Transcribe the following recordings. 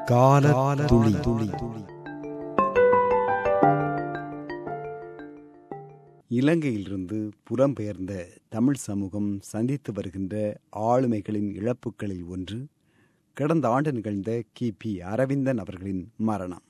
கால துளி துளி இலங்கையிலிருந்து புலம்பெயர்ந்த தமிழ் சமூகம் சந்தித்து வருகின்ற ஆளுமைகளின் இழப்புகளில் ஒன்று கடந்த ஆண்டு நிகழ்ந்த கிபி அரவிந்தன் அவர்களின் மரணம்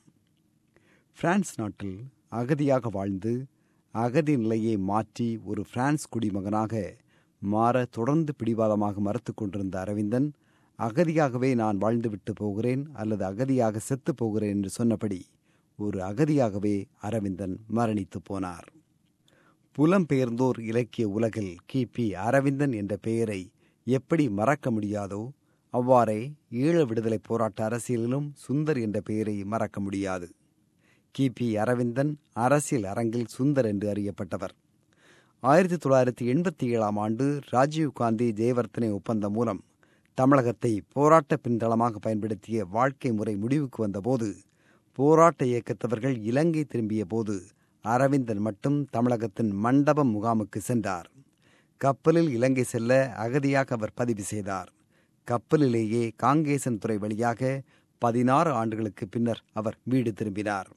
பிரான்ஸ் நாட்டில் அகதியாக வாழ்ந்து அகதி நிலையை மாற்றி ஒரு பிரான்ஸ் குடிமகனாக மாற தொடர்ந்து பிடிவாதமாக மறுத்து கொண்டிருந்த அரவிந்தன் அகதியாகவே நான் வாழ்ந்துவிட்டு போகிறேன் அல்லது அகதியாக செத்து போகிறேன் என்று சொன்னபடி ஒரு அகதியாகவே அரவிந்தன் மரணித்து போனார் புலம்பெயர்ந்தோர் இலக்கிய உலகில் கிபி அரவிந்தன் என்ற பெயரை எப்படி மறக்க முடியாதோ அவ்வாறே ஈழ விடுதலை போராட்ட அரசியலிலும் சுந்தர் என்ற பெயரை மறக்க முடியாது கிபி அரவிந்தன் அரசியல் அரங்கில் சுந்தர் என்று அறியப்பட்டவர் ஆயிரத்தி தொள்ளாயிரத்தி எண்பத்தி ஏழாம் ஆண்டு ராஜீவ்காந்தி ஜெயவர்த்தனை ஒப்பந்தம் மூலம் தமிழகத்தை போராட்ட பின்தளமாக பயன்படுத்திய வாழ்க்கை முறை முடிவுக்கு வந்தபோது போராட்ட இயக்கத்தவர்கள் இலங்கை திரும்பிய போது அரவிந்தன் மட்டும் தமிழகத்தின் மண்டபம் முகாமுக்கு சென்றார் கப்பலில் இலங்கை செல்ல அகதியாக அவர் பதிவு செய்தார் கப்பலிலேயே காங்கேசன் துறை வழியாக பதினாறு ஆண்டுகளுக்கு பின்னர் அவர் வீடு திரும்பினார்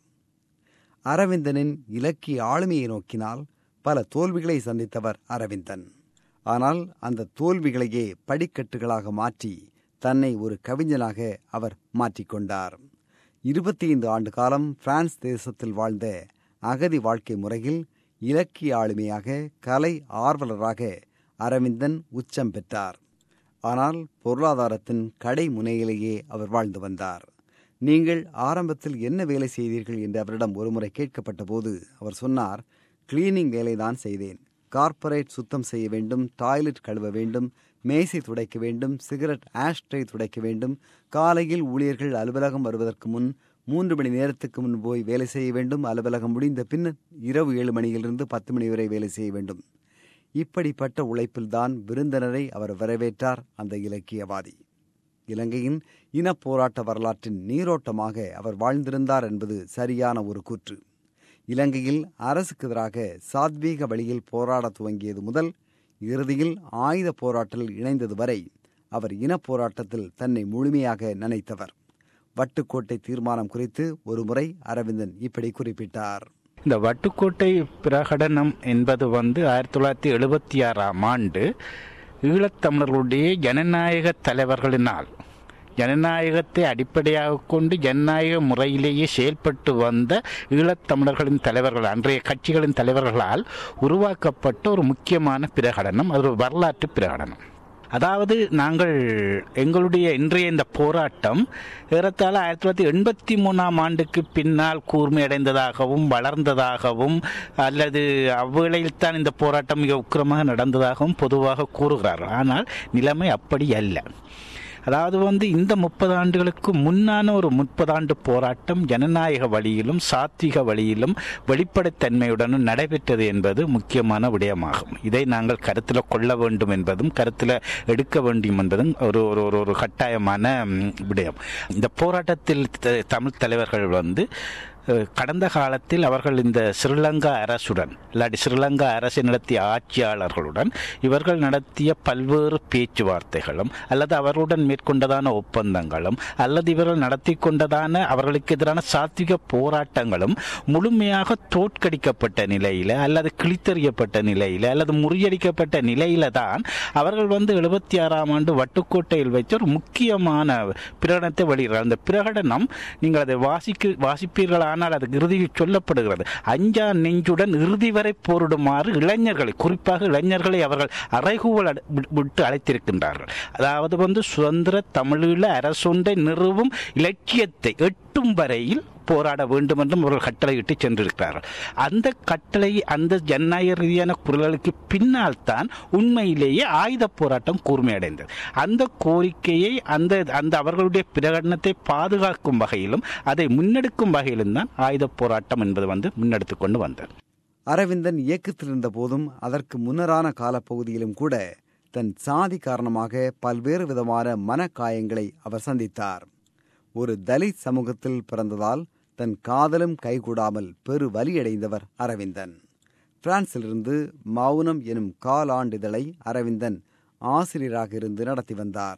அரவிந்தனின் இலக்கிய ஆளுமையை நோக்கினால் பல தோல்விகளை சந்தித்தவர் அரவிந்தன் ஆனால் அந்த தோல்விகளையே படிக்கட்டுகளாக மாற்றி தன்னை ஒரு கவிஞனாக அவர் மாற்றிக்கொண்டார் இருபத்தி ஐந்து ஆண்டு காலம் பிரான்ஸ் தேசத்தில் வாழ்ந்த அகதி வாழ்க்கை முறையில் இலக்கிய ஆளுமையாக கலை ஆர்வலராக அரவிந்தன் உச்சம் பெற்றார் ஆனால் பொருளாதாரத்தின் கடை முனையிலேயே அவர் வாழ்ந்து வந்தார் நீங்கள் ஆரம்பத்தில் என்ன வேலை செய்தீர்கள் என்று அவரிடம் ஒருமுறை கேட்கப்பட்ட போது அவர் சொன்னார் கிளீனிங் வேலைதான் செய்தேன் கார்ப்பரேட் சுத்தம் செய்ய வேண்டும் டாய்லெட் கழுவ வேண்டும் மேசை துடைக்க வேண்டும் சிகரெட் ஆஷ்ட்ரை துடைக்க வேண்டும் காலையில் ஊழியர்கள் அலுவலகம் வருவதற்கு முன் மூன்று மணி நேரத்துக்கு முன் போய் வேலை செய்ய வேண்டும் அலுவலகம் முடிந்த பின்னர் இரவு ஏழு மணியிலிருந்து பத்து மணி வரை வேலை செய்ய வேண்டும் இப்படிப்பட்ட உழைப்பில்தான் விருந்தினரை அவர் வரவேற்றார் அந்த இலக்கியவாதி இலங்கையின் இனப் போராட்ட வரலாற்றின் நீரோட்டமாக அவர் வாழ்ந்திருந்தார் என்பது சரியான ஒரு கூற்று இலங்கையில் அரசுக்கு எதிராக சாத்வீக வழியில் போராட துவங்கியது முதல் இறுதியில் ஆயுத போராட்டத்தில் இணைந்தது வரை அவர் இனப் போராட்டத்தில் தன்னை முழுமையாக நினைத்தவர் வட்டுக்கோட்டை தீர்மானம் குறித்து ஒருமுறை அரவிந்தன் இப்படி குறிப்பிட்டார் இந்த வட்டுக்கோட்டை பிரகடனம் என்பது வந்து ஆயிரத்தி தொள்ளாயிரத்தி எழுபத்தி ஆறாம் ஆண்டு ஈழத்தமிழர்களுடைய ஜனநாயக தலைவர்களினால் ஜனநாயகத்தை அடிப்படையாக கொண்டு ஜனநாயக முறையிலேயே செயல்பட்டு வந்த ஈழத்தமிழர்களின் தலைவர்கள் அன்றைய கட்சிகளின் தலைவர்களால் உருவாக்கப்பட்ட ஒரு முக்கியமான பிரகடனம் அது ஒரு வரலாற்று பிரகடனம் அதாவது நாங்கள் எங்களுடைய இன்றைய இந்த போராட்டம் ஏறத்தாழ ஆயிரத்தி தொள்ளாயிரத்தி எண்பத்தி மூணாம் ஆண்டுக்கு பின்னால் கூர்மையடைந்ததாகவும் வளர்ந்ததாகவும் அல்லது அவ்வேளையில் தான் இந்த போராட்டம் மிக உக்கிரமாக நடந்ததாகவும் பொதுவாக கூறுகிறார்கள் ஆனால் நிலைமை அப்படி அல்ல அதாவது வந்து இந்த முப்பது ஆண்டுகளுக்கு முன்னான ஒரு முப்பதாண்டு போராட்டம் ஜனநாயக வழியிலும் சாத்விக வழியிலும் வெளிப்படைத்தன்மையுடனும் நடைபெற்றது என்பது முக்கியமான விடயமாகும் இதை நாங்கள் கருத்தில் கொள்ள வேண்டும் என்பதும் கருத்தில் எடுக்க வேண்டும் என்பதும் ஒரு ஒரு ஒரு ஒரு கட்டாயமான விடயம் இந்த போராட்டத்தில் தமிழ் தலைவர்கள் வந்து கடந்த காலத்தில் அவர்கள் இந்த ஸ்ரீலங்கா அரசுடன் இல்லாட்டி ஸ்ரீலங்கா அரசை நடத்திய ஆட்சியாளர்களுடன் இவர்கள் நடத்திய பல்வேறு பேச்சுவார்த்தைகளும் அல்லது அவர்களுடன் மேற்கொண்டதான ஒப்பந்தங்களும் அல்லது இவர்கள் நடத்தி கொண்டதான அவர்களுக்கு எதிரான சாத்விக போராட்டங்களும் முழுமையாக தோற்கடிக்கப்பட்ட நிலையில அல்லது கிழித்தறியப்பட்ட நிலையில அல்லது முறியடிக்கப்பட்ட நிலையில தான் அவர்கள் வந்து எழுபத்தி ஆறாம் ஆண்டு வட்டுக்கோட்டையில் வைத்து ஒரு முக்கியமான பிரகடனத்தை வெளியிடுறார் அந்த பிரகடனம் நீங்கள் அதை வாசிக்க வாசிப்பீர்களா ஆனால் அது இறுதியில் சொல்லப்படுகிறது அஞ்சா நெஞ்சுடன் இறுதி வரை போரிடுமாறு இளைஞர்களை குறிப்பாக இளைஞர்களை அவர்கள் அறைகூவல் விட்டு அழைத்திருக்கின்றார்கள் அதாவது வந்து சுதந்திர தமிழீழ அரசொன்றை நிறுவும் இலட்சியத்தை எட்டும் வரையில் போராட வேண்டும் என்றும் அவர்கள் கட்டளையிட்டு சென்றிருக்கிறார்கள் அந்த கட்டளை அந்த ஜனநாயக ரீதியான குரல்களுக்கு பின்னால் தான் உண்மையிலேயே ஆயுத போராட்டம் கூர்மையடைந்தது அந்த கோரிக்கையை அந்த அந்த அவர்களுடைய பிரகடனத்தை பாதுகாக்கும் வகையிலும் அதை முன்னெடுக்கும் வகையிலும் தான் ஆயுத போராட்டம் என்பது வந்து முன்னெடுத்து கொண்டு வந்தது அரவிந்தன் இயக்கத்தில் இருந்த போதும் அதற்கு முன்னரான காலப்பகுதியிலும் கூட தன் சாதி காரணமாக பல்வேறு விதமான மனக்காயங்களை அவர் சந்தித்தார் ஒரு தலித் சமூகத்தில் பிறந்ததால் தன் காதலும் கைகூடாமல் பெரு வலியடைந்தவர் அரவிந்தன் பிரான்சிலிருந்து மௌனம் எனும் காலாண்டிதழை அரவிந்தன் ஆசிரியராக இருந்து நடத்தி வந்தார்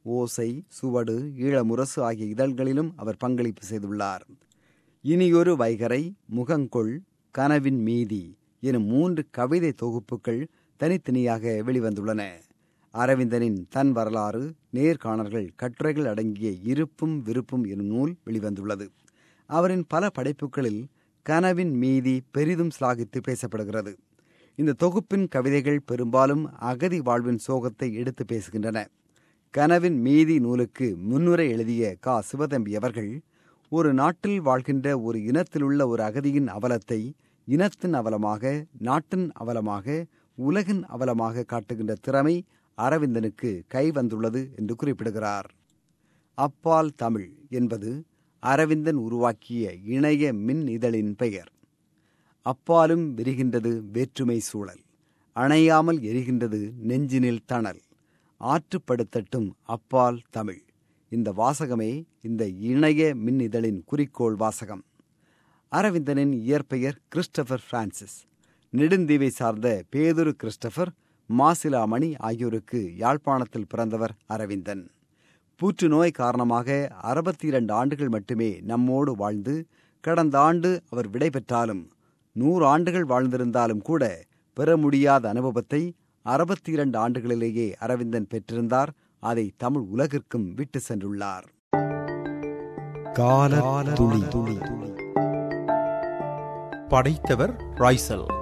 ஓசை சுவடு ஈழமுரசு ஆகிய இதழ்களிலும் அவர் பங்களிப்பு செய்துள்ளார் இனியொரு வைகரை முகங்கொள் கனவின் மீதி எனும் மூன்று கவிதை தொகுப்புகள் தனித்தனியாக வெளிவந்துள்ளன அரவிந்தனின் தன் வரலாறு நேர்காணல்கள் கட்டுரைகள் அடங்கிய இருப்பும் விருப்பும் எனும் நூல் வெளிவந்துள்ளது அவரின் பல படைப்புகளில் கனவின் மீதி பெரிதும் சிலாகித்து பேசப்படுகிறது இந்த தொகுப்பின் கவிதைகள் பெரும்பாலும் அகதி வாழ்வின் சோகத்தை எடுத்து பேசுகின்றன கனவின் மீதி நூலுக்கு முன்னுரை எழுதிய கா சிவதம்பி அவர்கள் ஒரு நாட்டில் வாழ்கின்ற ஒரு இனத்திலுள்ள ஒரு அகதியின் அவலத்தை இனத்தின் அவலமாக நாட்டின் அவலமாக உலகின் அவலமாக காட்டுகின்ற திறமை அரவிந்தனுக்கு கை வந்துள்ளது என்று குறிப்பிடுகிறார் அப்பால் தமிழ் என்பது அரவிந்தன் உருவாக்கிய இணைய மின் இதழின் பெயர் அப்பாலும் விரிகின்றது வேற்றுமை சூழல் அணையாமல் எரிகின்றது நெஞ்சினில் தணல் ஆற்றுப்படுத்தட்டும் அப்பால் தமிழ் இந்த வாசகமே இந்த இணைய மின் இதழின் குறிக்கோள் வாசகம் அரவிந்தனின் இயற்பெயர் கிறிஸ்டபர் பிரான்சிஸ் நெடுந்தீவை சார்ந்த பேதுரு கிறிஸ்டபர் மாசிலாமணி ஆகியோருக்கு யாழ்ப்பாணத்தில் பிறந்தவர் அரவிந்தன் புற்றுநோய் காரணமாக அறுபத்தி இரண்டு ஆண்டுகள் மட்டுமே நம்மோடு வாழ்ந்து கடந்த ஆண்டு அவர் விடை பெற்றாலும் நூறு ஆண்டுகள் வாழ்ந்திருந்தாலும் கூட பெற முடியாத அனுபவத்தை அறுபத்தி இரண்டு ஆண்டுகளிலேயே அரவிந்தன் பெற்றிருந்தார் அதை தமிழ் உலகிற்கும் விட்டு சென்றுள்ளார் கால துளி துளி படைத்தவர் ராய்சல்